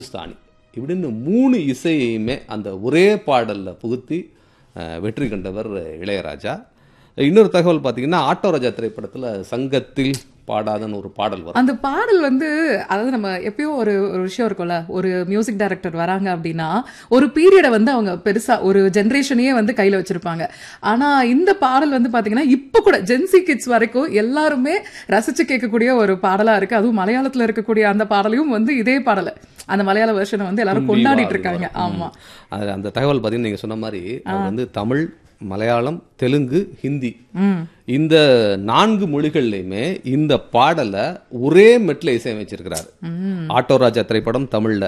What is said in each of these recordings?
ஹிந்துஸ்தானி இப்படின்னு மூணு இசையையுமே அந்த ஒரே பாடலில் புகுத்தி அஹ், வெற்றி கண்டவர் இளையராஜா இன்னொரு தகவல் பார்த்தீங்கன்னா ஆட்டோ ராஜா திரைப்படத்தில் சங்கத்தில் பாடாதன்னு ஒரு பாடல் வரும் அந்த பாடல் வந்து அதாவது நம்ம எப்பயும் ஒரு ஒரு விஷயம் இருக்கும்ல ஒரு மியூசிக் டைரக்டர் வராங்க அப்படின்னா ஒரு பீரியடை வந்து அவங்க பெருசா ஒரு ஜென்ரேஷனையே வந்து கையில வச்சிருப்பாங்க ஆனா இந்த பாடல் வந்து பாத்தீங்கன்னா இப்ப கூட ஜென்சி கிட்ஸ் வரைக்கும் எல்லாருமே ரசிச்சு கேட்கக்கூடிய ஒரு பாடலா இருக்கு அதுவும் மலையாளத்துல இருக்கக்கூடிய அந்த பாடலையும் வந்து இதே பாடலை அந்த மலையாள வெர்ஷனை வந்து எல்லாரும் ஹிந்தி கொண்டாடிட்டு வாரி இருக்காங்க வரும். ஆமா அது அந்த தகவல் பார்த்தீங்கன்னா நீங்கள் சொன்ன மாதிரி அது வந்து தமிழ் மலையாளம் தெலுங்கு ஹிந்தி ம் இந்த நான்கு மொழிகள்லையுமே இந்த பாடலை ஒரே மெட்டில் இசையமைச்சிருக்கிறாரு ஆட்டோ ராஜா திரைப்படம் தமிழில்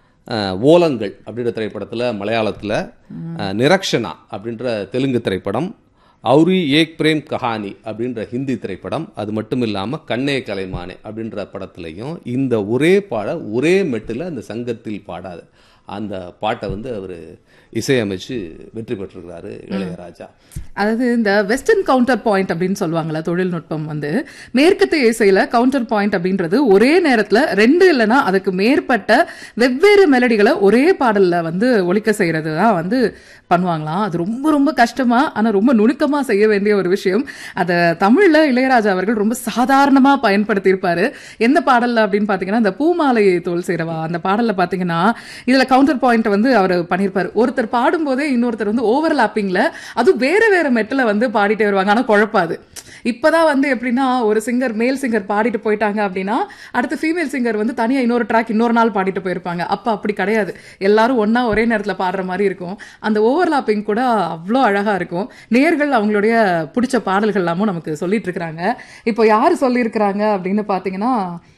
ஓலங்கள் அப்படின்ற திரைப்படத்தில் மலையாளத்தில் நிரக்ஷனா அப்படின்ற தெலுங்கு திரைப்படம் அவுரி ஏக் பிரேம் கஹானி அப்படின்ற ஹிந்தி திரைப்படம் அது மட்டும் இல்லாமல் கண்ணே கலைமானே அப்படின்ற படத்துலையும் இந்த ஒரே பாட ஒரே மெட்டில் அந்த சங்கத்தில் பாடாது அந்த பாட்டை வந்து அவர் இசையமைச்சு வெற்றி பெற்றிருக்கிறாரு இளையராஜா அதாவது இந்த வெஸ்டர்ன் கவுண்டர் பாயிண்ட் அப்படின்னு சொல்லுவாங்கல்ல தொழில்நுட்பம் வந்து மேற்கத்திய இசையில கவுண்டர் பாயிண்ட் அப்படின்றது ஒரே நேரத்துல ரெண்டு இல்லைன்னா அதுக்கு மேற்பட்ட வெவ்வேறு மெலடிகளை ஒரே பாடல்ல வந்து ஒலிக்க செய்யறது தான் வந்து பண்ணுவாங்களாம் அது ரொம்ப ரொம்ப கஷ்டமா ஆனா ரொம்ப நுணுக்கமா செய்ய வேண்டிய ஒரு விஷயம் அதை தமிழ்ல இளையராஜா அவர்கள் ரொம்ப சாதாரணமா பயன்படுத்தி இருப்பாரு எந்த பாடல்ல அப்படின்னு பாத்தீங்கன்னா இந்த பூமாலை தோல் சேரவா அந்த பாடல்ல பாத்தீங்கன்னா இதுல கவுண்டர் பாயிண்ட் வந்து அவர் பண்ணியிருப்பாரு ஒருத்தர் பாடும்போதே இன்னொருத்தர் வந்து ஓவர்லாப்பிங்ல அதுவும் வேற வேற மெட்டில் வந்து பாடிட்டே வருவாங்க ஆனா குழப்பாது இப்பதான் வந்து எப்படின்னா ஒரு சிங்கர் மேல் சிங்கர் பாடிட்டு போயிட்டாங்க அப்படின்னா அடுத்து ஃபீமேல் சிங்கர் வந்து தனியா இன்னொரு ட்ராக் இன்னொரு நாள் பாடிட்டு போயிருப்பாங்க அப்ப அப்படி கிடையாது எல்லாரும் ஒண்ணா ஒரே நேரத்துல பாடுற மாதிரி இருக்கும் அந்த ஓவர்லாப்பிங் கூட அவ்வளோ அழகா இருக்கும் நேர்கள் அவங்களுடைய பிடிச்ச பாடல்கள் எல்லாமும் நமக்கு சொல்லிட்டு இருக்கிறாங்க இப்போ யாரு சொல்லியிருக்கிறாங்க அப்படின்னு பாத்தீங்கன்னா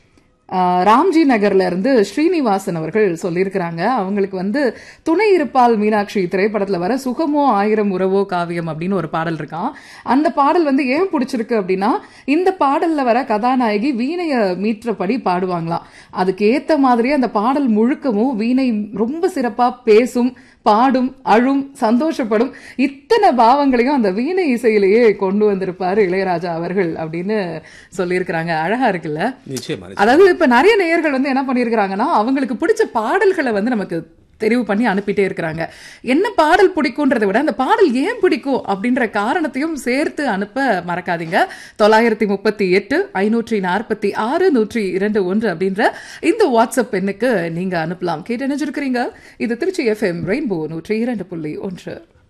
ஆஹ் ராம்ஜி நகர்ல இருந்து ஸ்ரீனிவாசன் அவர்கள் சொல்லியிருக்கிறாங்க அவங்களுக்கு வந்து துணை இருப்பால் மீனாட்சி திரைப்படத்துல வர சுகமோ ஆயிரம் உறவோ காவியம் அப்படின்னு ஒரு பாடல் இருக்கான் அந்த பாடல் வந்து ஏன் பிடிச்சிருக்கு அப்படின்னா இந்த பாடல்ல வர கதாநாயகி வீணைய மீற்றபடி பாடுவாங்களாம் அதுக்கு ஏத்த மாதிரியே அந்த பாடல் முழுக்கமும் வீணை ரொம்ப சிறப்பா பேசும் பாடும் அழும் சந்தோஷப்படும் இத்தனை பாவங்களையும் அந்த வீணை இசையிலேயே கொண்டு வந்திருப்பாரு இளையராஜா அவர்கள் அப்படின்னு சொல்லியிருக்கிறாங்க அழகா இருக்குல்ல நிச்சயமா அதாவது இப்ப நிறைய நேயர்கள் வந்து என்ன பண்ணியிருக்கிறாங்கன்னா அவங்களுக்கு பிடிச்ச பாடல்களை வந்து நமக்கு தெரிவு பண்ணி அனுப்பிட்டே இருக்கிறாங்க என்ன பாடல் பிடிக்கும்ன்றதை விட அந்த பாடல் ஏன் பிடிக்கும் அப்படின்ற காரணத்தையும் சேர்த்து அனுப்ப மறக்காதீங்க தொள்ளாயிரத்தி முப்பத்தி எட்டு ஐநூற்றி நாற்பத்தி ஆறு நூற்றி இரண்டு ஒன்று அப்படின்ற இந்த வாட்ஸ்அப் எண்ணுக்கு நீங்க அனுப்பலாம் கேட்டு நினைச்சிருக்கிறீங்க இது திருச்சி எஃப்எம் ரெயின்போ நூற்றி இரண்டு புள்ளி ஒன்று